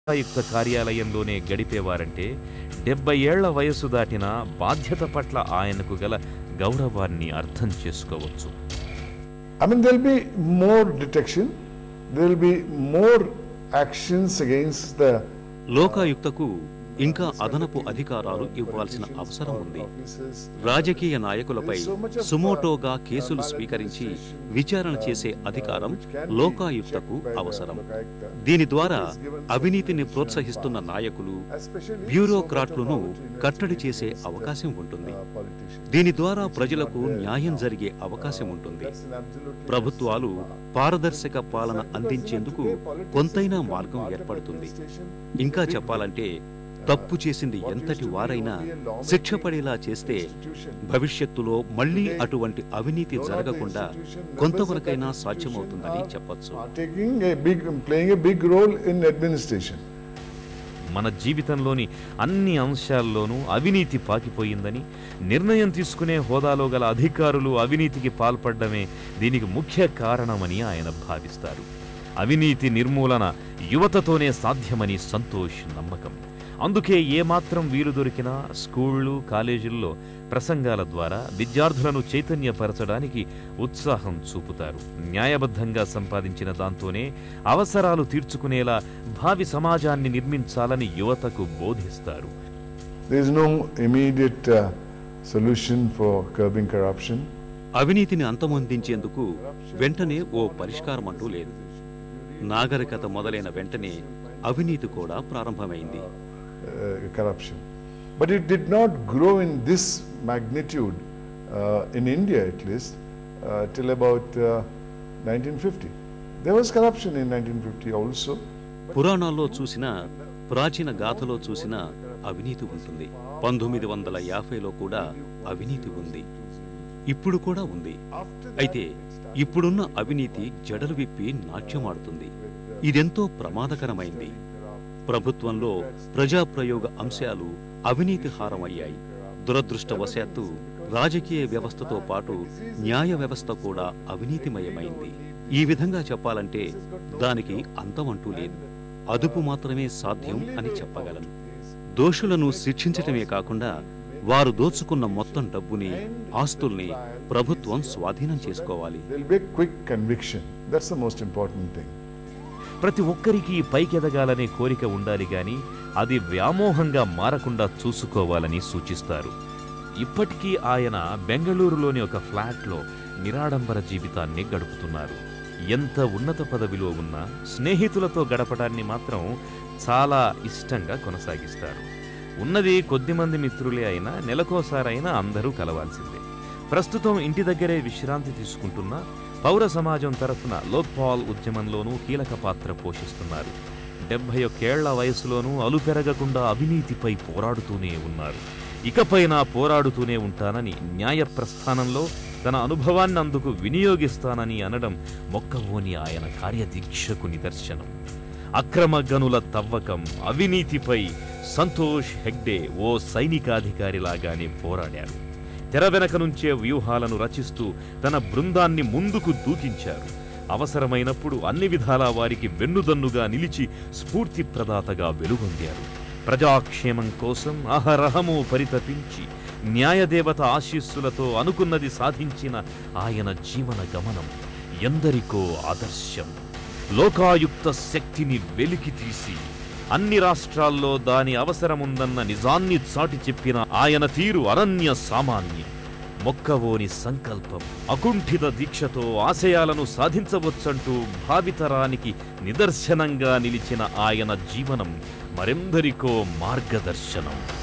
ఆయుక్త కార్యాలయంలోనే గడిపేవారంటే డెబ్బై ఏళ్ల వయస్సు దాటిన బాధ్యత పట్ల ఆయనకు గల గౌరవాన్ని అర్థం చేసుకోవచ్చు I mean, there'll be more detection, there'll be more actions against the లోకాయుక్తకు ఇంకా అదనపు అధికారాలు ఇవ్వాల్సిన అవసరం ఉంది రాజకీయ నాయకులపై సుమోటోగా కేసులు స్వీకరించి విచారణ చేసే అధికారం లోకాయుక్తకు అవసరం దీని ద్వారా అవినీతిని ప్రోత్సహిస్తున్న నాయకులు బ్యూరోక్రాట్లను కట్టడి చేసే అవకాశం ఉంటుంది దీని ద్వారా ప్రజలకు న్యాయం జరిగే అవకాశం ఉంటుంది ప్రభుత్వాలు పారదర్శక పాలన అందించేందుకు కొంతైనా మార్గం ఏర్పడుతుంది ఇంకా చెప్పాలంటే తప్పు చేసింది ఎంతటి వారైనా శిక్ష పడేలా చేస్తే భవిష్యత్తులో మళ్ళీ అటువంటి అవినీతి జరగకుండా కొంతవరకైనా సాధ్యమవుతుందని చెప్పొచ్చు are taking a big, playing a big role in administration. మన జీవితంలోని అన్ని అంశాల్లోనూ అవినీతి పాకిపోయిందని నిర్ణయం తీసుకునే హోదాలో గల అధికారులు అవినీతికి పాల్పడ్డమే దీనికి ముఖ్య కారణమని ఆయన భావిస్తారు అవినీతి నిర్మూలన యువతతోనే సాధ్యమని సంతోష్ నమ్మకం అందుకే ఏమాత్రం వీలు దొరికినా స్కూళ్ళు కాలేజీల్లో ప్రసంగాల ద్వారా విద్యార్థులను చైతన్యపరచడానికి ఉత్సాహం చూపుతారు న్యాయబద్ధంగా సంపాదించిన దాంతోనే అవసరాలు తీర్చుకునేలా భావి సమాజాన్ని నిర్మించాలని యువతకు బోధిస్తారు There is no immediate uh, solution for curbing corruption. అవినీతిని అంతమొందించేందుకు వెంటనే ఓ పరిష్కారం అంటూ లేదు నాగరికత మొదలైన వెంటనే అవినీతి కూడా ప్రారంభమైంది uh, corruption. But it did not grow in this magnitude, uh, in India at least, uh, till about uh, 1950. There was corruption in 1950 also. పురాణాల్లో చూసిన ప్రాచీన గాథలో చూసిన అవినీతి ఉంటుంది పంతొమ్మిది వందల యాభైలో కూడా అవినీతి ఉంది ఇప్పుడు కూడా ఉంది అయితే ఇప్పుడున్న అవినీతి జడలు విప్పి నాట్యమాడుతుంది ఇదెంతో ప్రమాదకరమైంది ప్రభుత్వంలో ప్రజాప్రయోగ అంశాలు అవినీతి హారమయ్యాయి దురదృష్టవశాత్తు రాజకీయ వ్యవస్థతో పాటు న్యాయ వ్యవస్థ కూడా అవినీతిమయమైంది ఈ విధంగా చెప్పాలంటే దానికి అంతమంటూ లేదు అదుపు మాత్రమే సాధ్యం అని చెప్పగలను దోషులను శిక్షించటమే కాకుండా వారు దోచుకున్న మొత్తం డబ్బుని ఆస్తుల్ని ప్రభుత్వం స్వాధీనం చేసుకోవాలి There will be a quick conviction. That's the most important thing. ప్రతి ఒక్కరికి పైకెదగాలనే కోరిక ఉండాలి గాని అది వ్యామోహంగా మారకుండా చూసుకోవాలని సూచిస్తారు ఇప్పటికీ ఆయన బెంగళూరులోని ఒక ఫ్లాట్లో నిరాడంబర జీవితాన్ని గడుపుతున్నారు ఎంత ఉన్నత పదవిలో ఉన్నా స్నేహితులతో గడపడాన్ని మాత్రం చాలా ఇష్టంగా కొనసాగిస్తారు ఉన్నది కొద్దిమంది మిత్రులే అయినా నెలకోసారైనా అందరూ కలవాల్సిందే ప్రస్తుతం ఇంటి దగ్గరే విశ్రాంతి తీసుకుంటున్న పౌర సమాజం తరఫున లోక్పాల్ ఉద్యమంలోనూ కీలక పాత్ర పోషిస్తున్నారు డెబ్బై ఒక్కేళ్ల వయసులోనూ అలుపెరగకుండా అవినీతిపై పోరాడుతూనే ఉన్నారు ఇకపైన పోరాడుతూనే ఉంటానని న్యాయ ప్రస్థానంలో తన అనుభవాన్ని అందుకు వినియోగిస్తానని అనడం మొక్కవోని ఆయన కార్యదీక్షకు నిదర్శనం అక్రమ గనుల తవ్వకం అవినీతిపై సంతోష్ హెగ్డే ఓ సైనికాధికారిలాగానే పోరాడారు తెర వెనక నుంచే వ్యూహాలను రచిస్తూ తన బృందాన్ని ముందుకు దూకించారు అవసరమైనప్పుడు అన్ని విధాలా వారికి వెన్నుదన్నుగా నిలిచి స్ఫూర్తి ప్రదాతగా వెలుగొందారు ప్రజాక్షేమం కోసం అహరహము పరితపించి న్యాయదేవత ఆశీస్సులతో అనుకున్నది సాధించిన ఆయన జీవన గమనం ఎందరికో ఆదర్శం లోకాయుక్త శక్తిని వెలికి తీసి అన్ని రాష్ట్రాల్లో దాని అవసరముందన్న నిజాన్ని చాటి చెప్పిన ఆయన తీరు అనన్య సామాన్యం మొక్కవోని సంకల్పం అకుంఠిత దీక్షతో ఆశయాలను సాధించవచ్చంటూ భావితరానికి నిదర్శనంగా నిలిచిన ఆయన జీవనం మరెందరికో మార్గదర్శనం